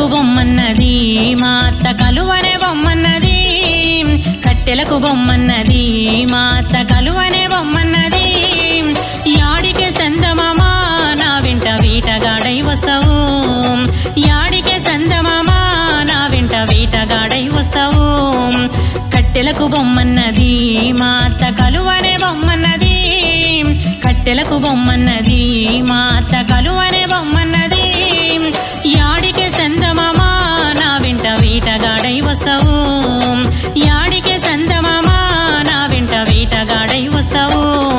కట్టెలకు బొమ్మన్నది మా అత్త కలువనే బొమ్మన్నది కట్టెలకు బొమ్మన్నది మా అత్త కలువనే బొమ్మన్నది యాడికే సందమామా నా వెంట వీటగాడై వస్తావు యాడికే సందమామా నా వెంట వీటగాడై వస్తావు కట్టెలకు బొమ్మన్నది మా అత్త కలువనే బొమ్మన్నది కట్టెలకు బొమ్మన్నది మా అత్త కలువనే బొమ్మన్నది యాడికే సందమామా నా వెంట వీటగాడై వస్తావు యాడికే సందమామా నా వెంట వీటగాడై వస్తావు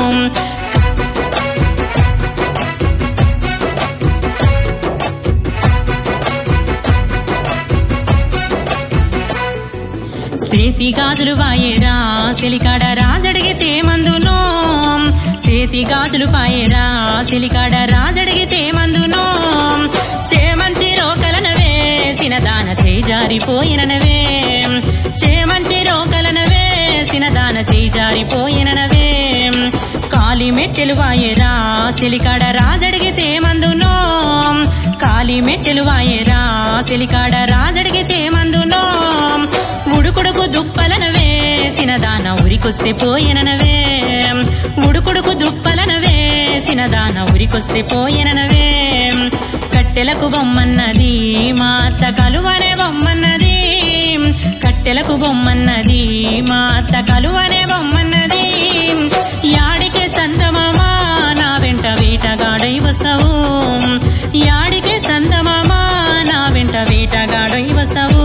చేతి గాజులు వాయేరా సిలికాడ రాజడిగితే మందునో చేతి గాజులు పాయేరా సిలికాడ రాజడిగితే మందునో చేమంచి రోకలనవే సినదాన చేజారిపోయిననవే చేమంచి రోకలనవే సినదాన చేజారిపోయిననవే కాలి మెట్టెలు వాయేరా సిలికాడ రాజడిగితే మందునో కాలి మెట్టెలు వాయేరా సిలికాడ రాజడిగితే మందునో ఉడుకుడుకు దుప్పలనవే సినదాన ఉరికొస్తే పోయిననవే ఉడుకుడుకు దుప్పలనవే సినదాన ఉరికొస్తే పోయిననవే కట్టెలకు బొమ్మన్నది మా అత్త కలువనే బొమ్మన్నది కట్టెలకు బొమ్మన్నది మా అత్త కలువనే బొమ్మన్నది యాడికే సందమామా నా వెంట వేటగాడై వస్తావు యాడికే సందమామా నా వెంట వేటగాడై వస్తావు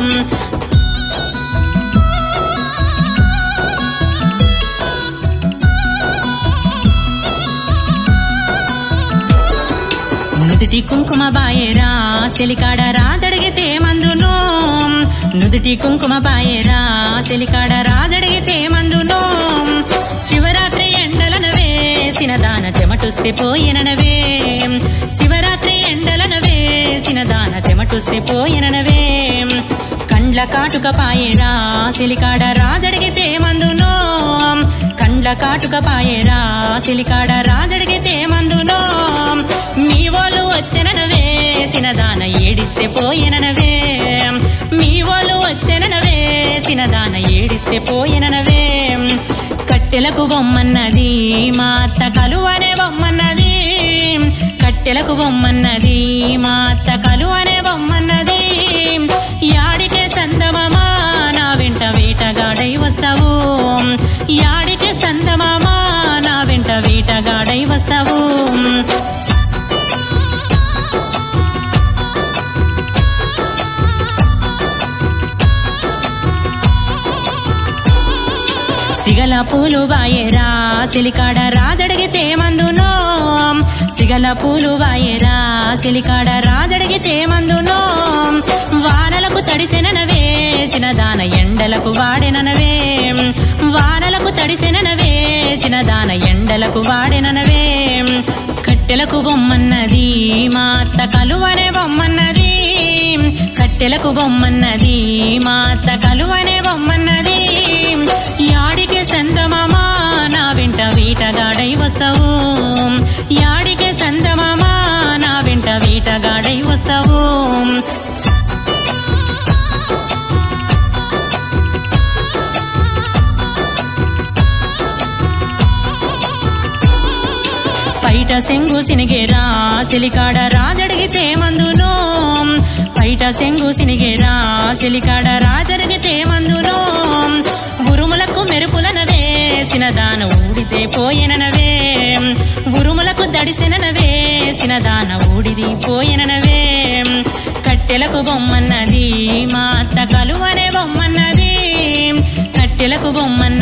నుదుటి కుంకుమ బాయేరా చెలికాడ రాజడిగితే మందునో నుదుటి కుంకుమ బాయేరా చెలికాడ రాజడిగితే మందునో శివరాత్రి ఎండలనవే సినదాన చెమటుస్తే పోయిననవే శివరాత్రి ఎండలనవే సినదాన చెమటుస్తే పోయిననవే కండ్ల కాటుక పాయేరా సిలికాడ రాజడిగితే మందునో కండ్ల కాటుక పాయేరా సిలికాడ రాజడిగితే మందునో మీ వాళ్ళు వచ్చెననవే సినదాన ఏడిస్తే పోయిననవే మీ వాళ్ళు వచ్చెననవే సినదాన ఏడిస్తే పోయిననవే కట్టెలకు బొమ్మన్నది మా అత్త కలువనే బొమ్మన్నది కట్టెలకు బొమ్మన్నది మా అత్త కలువనే బొమ్మన్నది యాడికే సందమామా నా వెంట వేటగాడై వస్తావు యాడికే సందమామా నా వెంట వేటగాడై వస్తావు సిగల పూలు వాయేరా సిలికాడ రాజడిగితే మందునో సిగల పూలు వాయేరా సిలికాడ రాజడిగితే మందునో వానలకు తడిసెననవే చిన్నదాన ఎండలకు వాడెననవే వానలకు తడిసెననవే చిన్నదాన ఎండలకు వాడెననవే కట్టెలకు బొమ్మన్నది మా అత్త కలువనే బొమ్మన్నది కట్టెలకు బొమ్మన్నది మా అత్త కలువనే బొమ్మన్నది యాడికే సందమామా నా వెంట వీటగాడై వస్తావు యాడికే సందమామా నా వెంట వీటగాడై వస్తావు పైట సెంగు సినిగేరా సిలికాడ రాజడిగితే మందునో పైట సెంగు సినిగేరా సిలికాడ రాజడిగితే మందునో ఉరుములకు మెరుపులనవే సినదాన ఊడితే పోయెననవే ఉరుములకు దడిసెననవే సినదాన ఊడిది పోయెననవే కట్టెలకు బొమ్మన్నది మా అత్త కలువనే బొమ్మన్నది కట్టెలకు బొమ్మన్నది